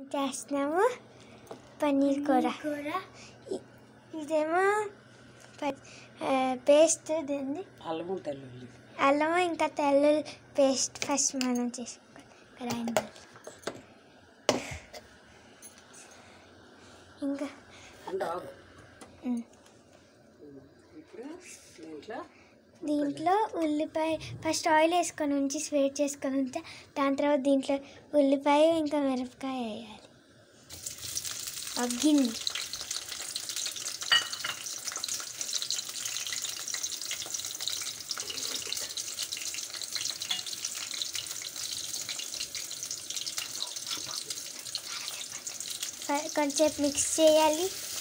చేస్తున్నాము పన్నీర్ కూర కూర ఇ- ఇదేమో ప- ఆ, పేస్ట్ దీన్ని అల్లము తెల్లుల్లి అల్లం ఇంకా తెల్లుల్లి పేస్ట్ ఫస్ట్ మనం చేసుకోవాలి గ్రైండర్ ఇంకా అంటే ఆగు ఉమ్. ఇప్పుడు దీంట్లో దీంట్లో ఉల్లిపాయ ఫస్ట్ ఆయిల్ వేసుకొని ఉంచి స్వేట్ చేసుకొని ఉంటే దాని తర్వాత దీంట్లో ఉల్లిపాయ ఇంకా మిరపకాయ వేయాలి అగ్గింది ఫ- కొంచెంసేపు మిక్స్ చేయాలి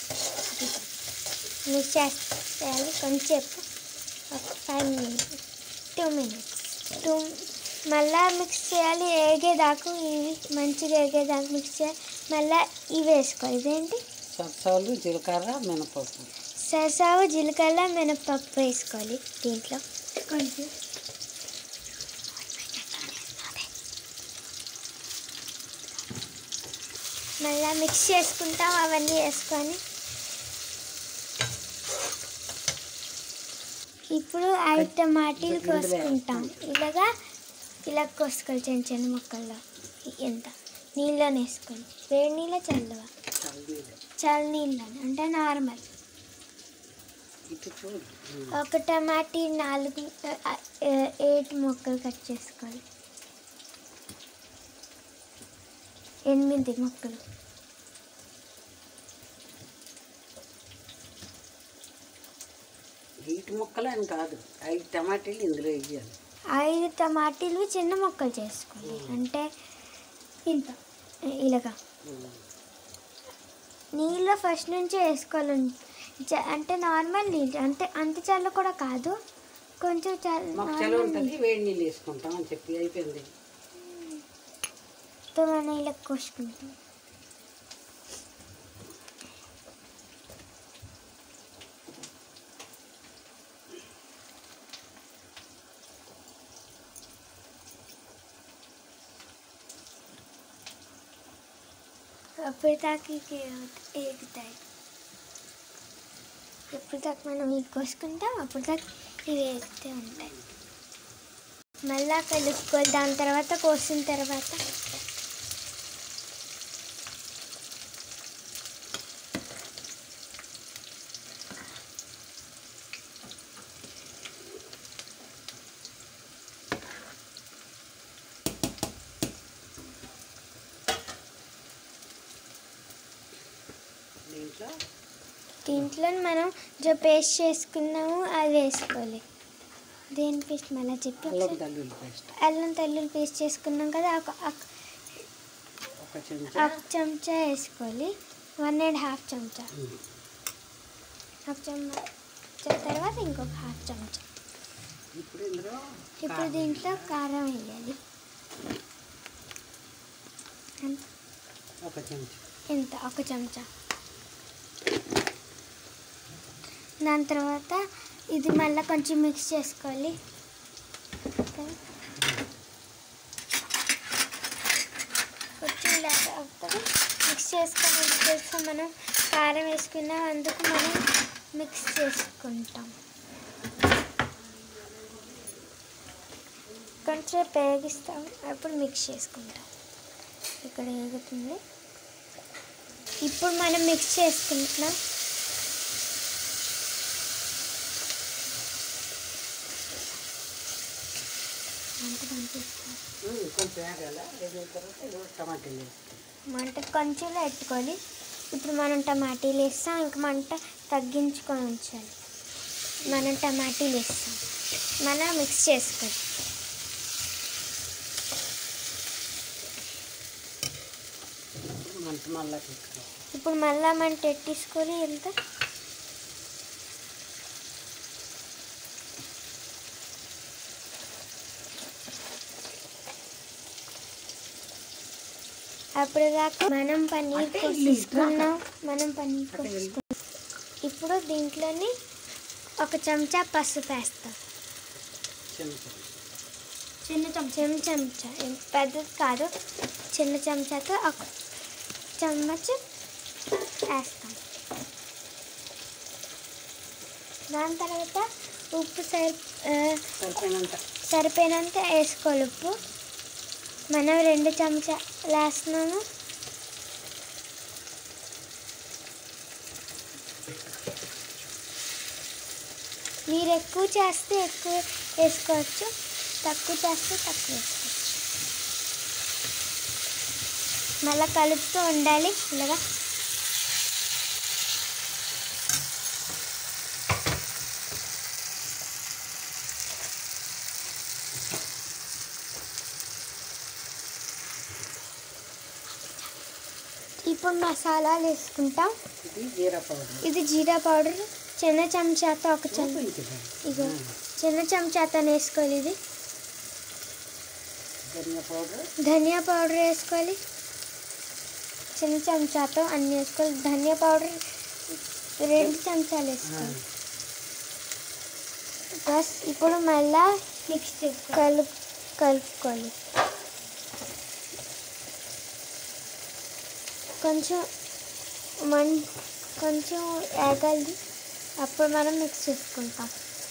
మిక్స్ చేయాలి కొంచెంసేపు ఒక five minutes two minutes two మళ్ళా మిక్స్ చేయాలి ఏగేదాకా ఇవి మంచిగా ఏగేదాకా మిక్స్ చేయాలి మళ్ళీ ఇవి వేసుకోవాలి ఇదేంటి సరసాలు జీలకర్ర మినపప్పు సరసావు జీలకర్ర మినపప్పు వేసుకోవాలి దీంట్లో కొంచెం మళ్ళీ మిక్స్ చేసుకుంటాం అవన్నీ వేసుకొని ఇప్పుడు ఐదు టమాటీలు కోసుకుంటాం ఇలాగా ఇలా కోసుకోవాలి చిన్న చిన్న ముక్కల్లో ఎంత నీళ్ళని వేసుకొని వేడి నీళ్ళ చల్లవ చల్లనీళ్ళు చల్ల నీళ్ళని అంటే నార్మల్ ఇటు చూడు ఒక టమాటీ నాలుగు ఆ, ఆ, ఎయిట్ ముక్కలు కట్ చేసుకోవాలి ఎనిమిది ముక్కలు వీటి ముక్కలు అని కాదు ఐదు టమాటీలు ఇందులో వేయాలి ఐదు టమాటీలు చిన్న ముక్కలు చేసుకోవాలి అంటే ఇంత ఇలాగా నీళ్ళు ఫస్ట్ నుంచి వేసుకోవాలి చ- అంటే నార్మల్ నీళ్ళు అంటే అంత చల్ల కూడా కాదు కొంచెం చల్ల మాకు చలి ఉంటుంది వేడి నీళ్ళు వేసుకుంటాం అని చెప్పి అయిపోయింది మనం ఇలా కోసుకుంటాం అప్పుడు దాకా ఇవి ఎగుతాయి ఎప్పుడు దాకా మనం ఇవి కోసుకుంటాం అప్పుడు దాకా ఇవి ఎగుతూ ఉంటాయి మళ్ళా కలుపుకోవాలి దాని తర్వాత కోసిన తర్వాత దీంట్లో దీంట్లో మనం జో పేస్ట్ చేసుకున్నాము అది వేసుకోవాలి దేని పేస్ట్ మళ్ళీ చెప్పి అల్లం ఒకసారి. తల్లుల్లి పేస్ట్ అల్లం తెల్లుల్లి పేస్ట్ చేసుకున్నాం కదా ఒక ఒక- ఒక చెంచా ఒక చెంచా వేసుకోవాలి వన్ అండ్ హాఫ్ చెంచా ఉమ్. హాఫ్ చెంచా తర్వాత ఇంకొక హాఫ్ చెంచా ఇప్పుడు ఇందులో ఇప్పుడు కారం. దీంట్లో కారం వేయాలి ఎంత ఒక చెంచా ఇంత ఒక చెంచా దాని తర్వాత ఇది మళ్ళీ కొంచెం మిక్స్ చేసుకోవాలి కొంచెం ఇలా అవుతుంది మిక్స్ చేసుకొని ఇది చేస్తే మనం కారం వేసుకున్నాం అందుకు మనం మిక్స్ చేసుకుంటాం కొంచెం వేగిస్తాం అప్పుడు మిక్స్ చేసుకుంటాం ఇక్కడ వేగుతుంది ఇప్పుడు మనం మిక్స్ చేసుకుంటున్నాం మంట కనిపిస్తుంది ఉమ్, కొంచెం వేగాల వేగిన తర్వాత ఇదిగో టమాటీలు వేస్తాం మంట కొంచెం పెట్టుకొని ఇప్పుడు మనం టమాటీలు వేస్తాం ఇంకా మంట తగ్గించుకొని ఉంచాలి మనం టమాటీలు వేస్తాం మనం మిక్స్ చేసుకోవాలి ఇప్పుడు మంట మళ్ళా పెట్టుకోవాలి ఇప్పుడు మళ్ళా మంట ఎట్టేసుకొని ఎంత అప్పుడు దాకా మనం పన్నీర్ అంటే తీసుకున్నాం మనం పన్నీర్ అంటే కోసుకున్నాం ఇప్పుడు దీంట్లోని ఒక చెంచా పసుపు వేస్తాం చెంచా చిన్న చెంచా చిన్న చెంచా ఏం పెద్దది కాదు చిన్న చెంచాతో ఒక చెమ్మచ్ వేస్తాం దాని తర్వాత ఉప్పు సరి ఆ, సరిపోయినంత సరిపోయినంత వేసుకోవాలి ఉప్పు మనం రెండు చెంచాలు వేస్తున్నాము మీరు ఎక్కువ చేస్తే ఎక్కువ వేసుకోవచ్చు తక్కువ చేస్తే తక్కువ వేసుకోవచ్చు మళ్ళీ కలుపుతూ ఉండాలి ఇలాగా ఇప్పుడు మసాలాలు వేసుకుంటాం ఇది జీరా పౌడర్ ఇది జీరా పౌడర్ చిన్న చెంచాతో ఒక చెంచా చూపించండి ఇగో చిన్న చెంచాతో వేసుకోవాలి ఇది ధనియా పౌడర్ ధనియా పౌడర్ వేసుకోవాలి చిన్న చెంచాతో అన్ని వేసుకోవాలి ధనియా పౌడర్ రెండు చెంచాలు వేసుకోవాలి బస్ ఇప్పుడు మళ్ళా మిక్స్ చేసుకో కలుపు కలుపుకోవాలి కొంచెం మన్ కొంచెం వేగాలి అప్పుడు మనం మిక్స్ చేసుకుంటాం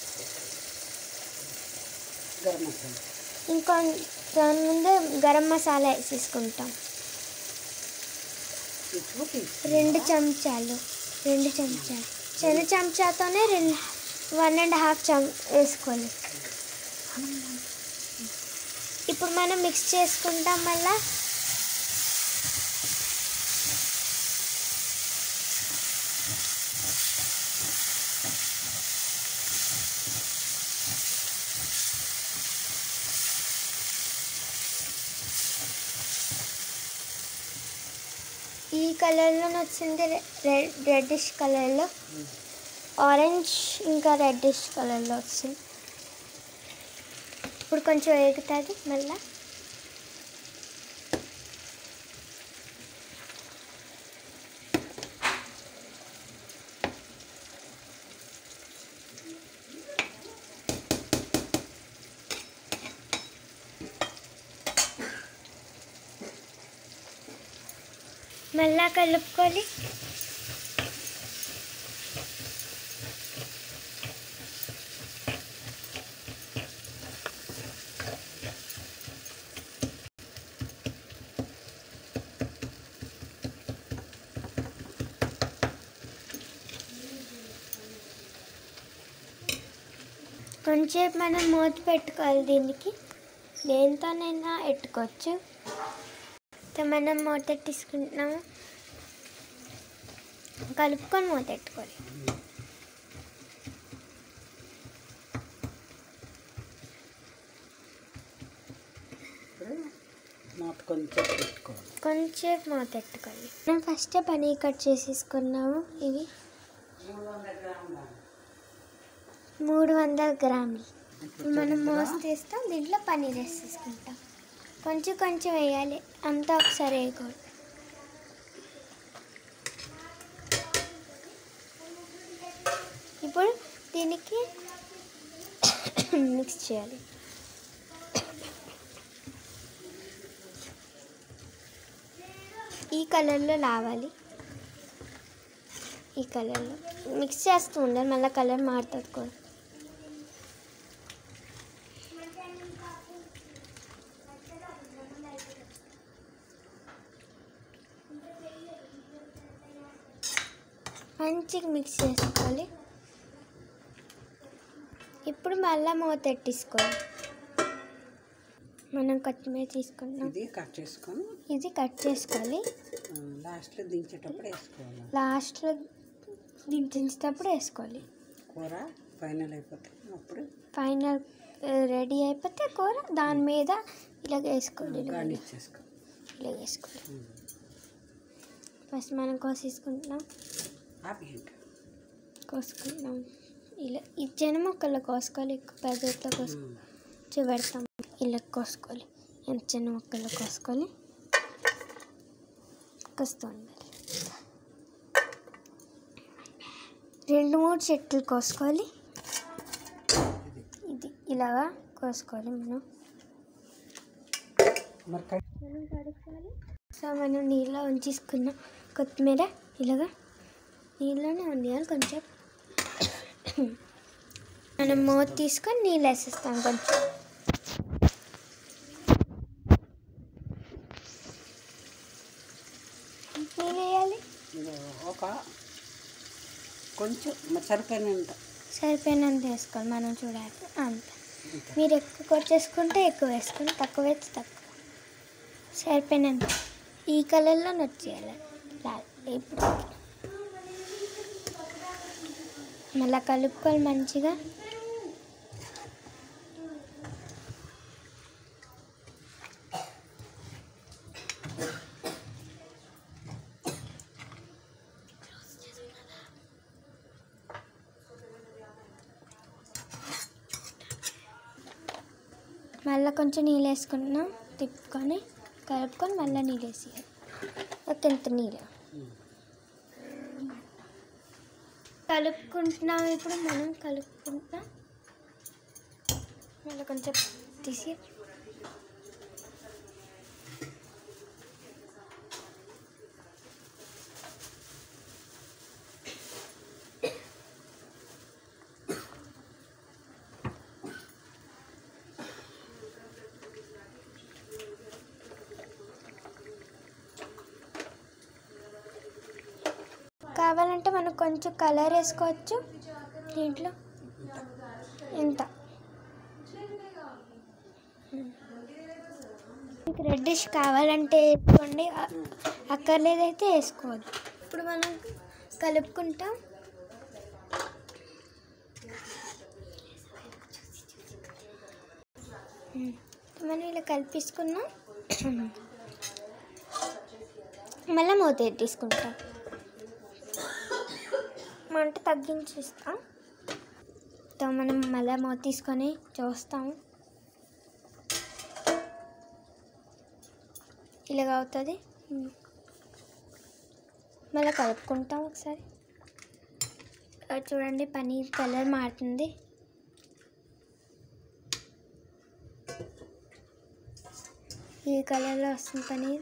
గరం మసాలా ఇంకో దాని ముందు గరం మసాలా వేసేసుకుంటాం ఇది చూపించి రెండు చెంచాలు రెండు చెంచాలు చిన్న చెంచాతోనే రెండు వన్ అండ్ హాఫ్ చెం వేసుకోవాలి ఇప్పుడు మనం మిక్స్ చేసుకుంటాం మళ్ళా ఈ కలర్లో వచ్చింది రెడ్ రెడ్డిష్ కలర్లో ఆరెంజ్ ఇంకా రెడ్డిష్ కలర్లో వచ్చింది ఇప్పుడు కొంచెం వేగుతుంది మళ్ళా మళ్ళా కలుపుకొని కొంచెంసేపు మనం మూత పెట్టుకోవాలి దీనికి దేంతోనైనా పెట్టుకోవచ్చు సో మనం మూత తీసుకుంటున్నాము కలుపుకొని మూత పెట్టుకోవాలి ఇప్పుడు మూత కొంచెం పెట్టుకోవాలి కొంచెం మూత పెట్టుకోవాలి మనం ఫస్ట్ పనీర్ కట్ చేసేసుకున్నాము ఇవి మూడు వందల గ్రాముల మూడు వందల గ్రాములు మనం మోస్ తీస్తాం దీంట్లో పనీర్ వేసేసుకుంటాం కొంచెం కొంచెం వేయాలి అంతా ఒకసారి వేయకూడదు ఇప్పుడు దీనికి మిక్స్ చేయాలి ఈ కలర్లో లావాలి ఈ కలర్లో మిక్స్ చేస్తూ ఉండాలి మళ్ళీ కలర్ మారుతుంది కూడా మంచిగా మిక్స్ చేసుకోవాలి ఇప్పుడు మళ్ళీ మూత పెట్టేసుకోవాలి మనం కొత్తిమీర తీసుకున్నాం ఇది కట్ చేసుకొని ఇది కట్ చేసుకోవాలి ఆ, లాస్ట్లో దించేటప్పుడు వేసుకోవాలి లాస్ట్లో దించేటప్పుడు వేసుకోవాలి కూర ఫైనల్ అయిపోతే అప్పుడు ఫైనల్ రెడీ అయిపోతే కూర దాని మీద ఇలా వేసుకోవాలి ఇలా గార్నిష్ చేసుకో ఇలా వేసుకోవాలి ఫస్ట్ మనం కోసేసుకుంటున్నాం ఆపి ఇంకా కోసుకుంటున్నాం ఇలా ఈ చిన్న మొక్కల్లో కోసుకోవాలి ఎక్కువ పెద్దతో కోసుకో చూపెడతాం ఇలా కోసుకోవాలి ఎంత చిన్న మొక్కల్లో కోసుకోవాలి కోస్తూ ఉండాలి రెండు మూడు చెట్లు కోసుకోవాలి ఇది ఇలాగా కోసుకోవాలి మనం మరి కట్ మనం కడుక్కోవాలి సో సో మనం నీళ్ళలో ఉంచేసుకున్న కొత్తిమీర ఇలాగా నీళ్ళలోనే ఉండాలి కొంచెం మనం మూత తీసుకొని నీళ్ళు వేసేస్తాం కొంచెం నీళ్ళు వేయాలి ఇది ఒక కొంచెం మ- సరిపోయినంత సరిపోయినంత వేసుకోవాలి మనం చూడాలి అంత మీరు ఎక్కువ కొట్టేసుకుంటే ఎక్కువ వేసుకొని తక్కువ వేస్తే తక్కువ సరిపోయినంత ఈ కలర్లో నచ్చేయాలి లాల్ ఇప్పుడు మళ్ళీ కలుపుకోవాలి మంచిగా మళ్ళీ కొంచెం నీళ్ళు వేసుకున్నాం తిప్పుకొని కలుపుకొని మళ్ళీ నీళ్ళు వేసేయాలి ఒక ఇంత నీళ్ళు కలుపుకుంటున్నాం ఇప్పుడు మనం కలుపుకుంటున్నాం మళ్ళీ కొంచెం తీసి కావాలంటే మనం కొంచెం కలర్ వేసుకోవచ్చు దీంట్లో ఇంత మీకు రెడ్డిష్ కావాలంటే వేసుకోండి అ- అక్కర్లేదైతే వేసుకోవద్దు ఇప్పుడు మనం కలుపుకుంటాం ఉమ్. మనం ఇలా కలిపేసుకున్నాం మళ్ళీ మూత తీసుకుంటాం మంట తగ్గించేస్తాం తో మనం మళ్ళీ మూత తీసుకొని చూస్తాం ఇలాగ అవుతుంది మళ్ళీ కలుపుకుంటాం ఒకసారి అది చూడండి పనీర్ కలర్ మారుతుంది ఈ కలర్లో వస్తుంది పనీర్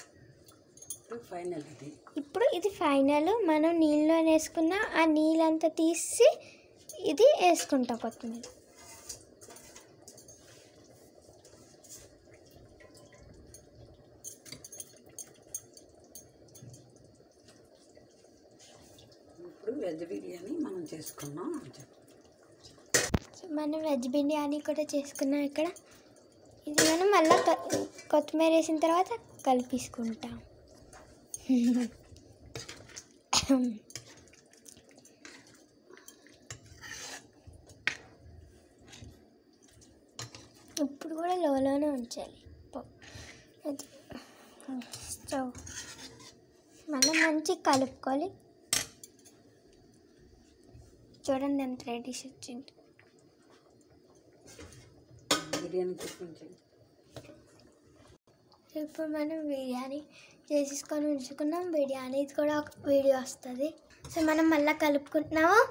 ఫైనల్ ఇది ఇప్పుడు ఇది ఫైనల్ మనం నీళ్ళలో వేసుకున్న ఆ నీళ్ళంతా తీసి ఇది వేసుకుంటాం కొత్తిమీర ఇప్పుడు వెజ్ బిర్యానీ మనం చేసుకున్నాం అని చెప్పు సో మనం వెజ్ బిర్యానీ కూడా చేసుకున్నాం ఇక్కడ ఇది మనం మళ్ళీ కొత్తిమీర వేసిన తర్వాత కలిపేసుకుంటాం ఇప్పుడు కూడా లోలోనే ఉంచాలి పో- అది స్టవ్ మళ్ళీ మంచిగా కలుపుకోవాలి చూడండి ఎంత రెడీస్ వచ్చింది బిర్యానీ చూపించండి ఇప్పుడు మనం బిర్యానీ చేసేసుకొని ఉంచుకున్నాం బిర్యానీ కూడా ఒక వీడియో వస్తుంది సో మనం మళ్ళీ కలుపుకుంటున్నాము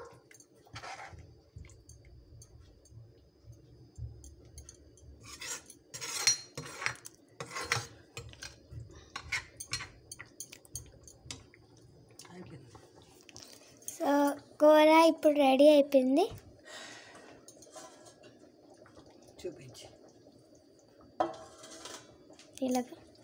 అయిపోయింది సో కూర ఇప్పుడు రెడీ అయిపోయింది చూపించి ఇలాగ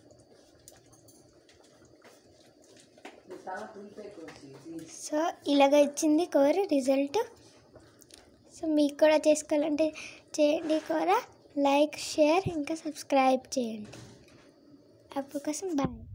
సో ఇలాగ ఇచ్చింది కూర రిజల్ట్ సో మీకు కూడా చేసుకోవాలంటే చేయండి కూర లైక్ షేర్ ఇంకా సబ్స్క్రైబ్ చేయండి అప్పుడు కోసం బాయ్